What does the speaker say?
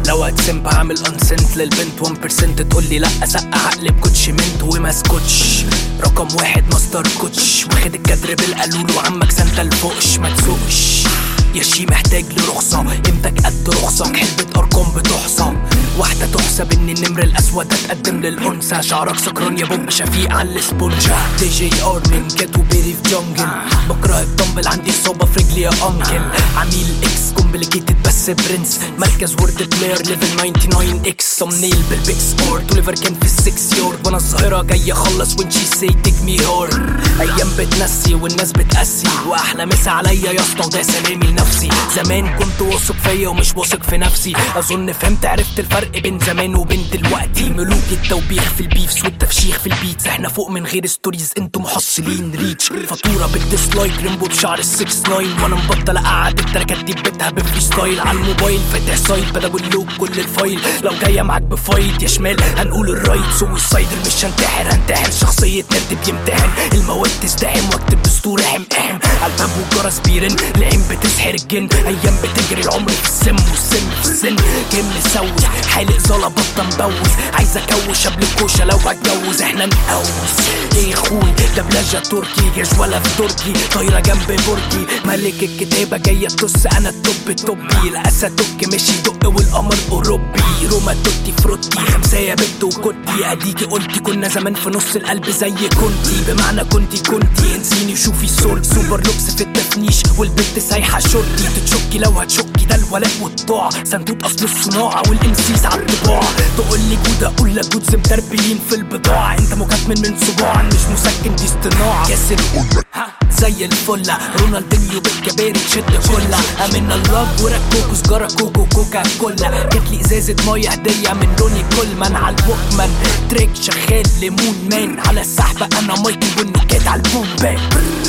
لو هتسمب هعمل انسنت للبنت 1% تقولي لا سق عقلي بكوتش منت وما اسكتش رقم واحد ماستر كوتش واخد الكادر بالقالول وعمك سانتا الفوقش ما تسوقش يا شي محتاج لرخصة قيمتك قد رخصة حلبة أرقام بتحصى واحدة تحسب إن النمر الأسود هتقدم للأنثى شعرك سكران يا بوب شفيق على الاسبونجة دي جي ار من جاتو بيري في جونجل بكره الدمبل عندي إصابة في رجلي يا أنكل عميل إكس كومبليكيتد بس برنس مركز وورد بلاير ليفل 99 إكس صمنيل بالبيك سبورت وليفر كان في السكس يورد وأنا الظاهرة جاي أخلص وين شي سي تيك مي هارد أيام بتنسي والناس بتقسي وأحلى مسا عليا يا اسطى وده سلامي لنفسي زمان كنت واثق فيا ومش واثق في نفسي أظن فهمت عرفت الفرق بين زمان وبين دلوقتي ملوك التوبيخ في البيفس والتفشيخ في البيتس احنا فوق من غير ستوريز انتوا محصلين ريتش فاتورة بالديسلايك ريمبو بشعر السكس ناين وانا مبطل اقعد التراكات دي بيتها بفري ستايل على الموبايل فاتح سايت بدا بلوك كل الفايل لو جاية معاك بفايت يا شمال هنقول الرايت سويسايدر مش هنتحر هنتحر شخصية نت بيمتحن المواد تزدحم واكتب دستور احم احم الباب والجرس بيرن العين بتسحر الجن ايام بتجري العمر في السم والسم في السن جيم مسوي حالق زلط بطة مبوز عايز اكوش قبل الكوشة لو هتجوز احنا نقوس ايه خوي دبلجة تركي جزولة في تركي طايرة جنب برجي ملك الكتابة جاية تس انا التوب التوبي الاسد توك ماشي دق والقمر اوروبي روما توتي فروتي خمسة بت وكوتي اديكي قلتي كنا زمان في نص القلب زي كنتي بمعنى كنتي كنتي انسيني شوفي صورة سوبر لوكس في التفنيش والبنت سايحة شرطي تتشكي لو هتشكي ده الولاء والطاعة صندوق اصل الصناعة والامسيس على الطباعة تقول لي جود اقول لك جودز متربيين في البضاعة انت مكتمل من صباع مش مسكن دي اصطناعة كاسر ها زي الفلة رونالدينيو بالكباري تشد كلها امن الله وركوكو سجارة كوكو كوكا كولا جات لي ازازة مية هدية من روني كولمان على الوكمان تريك شغال ليمون مان على السحبة انا مايكل والنكات على البوم باك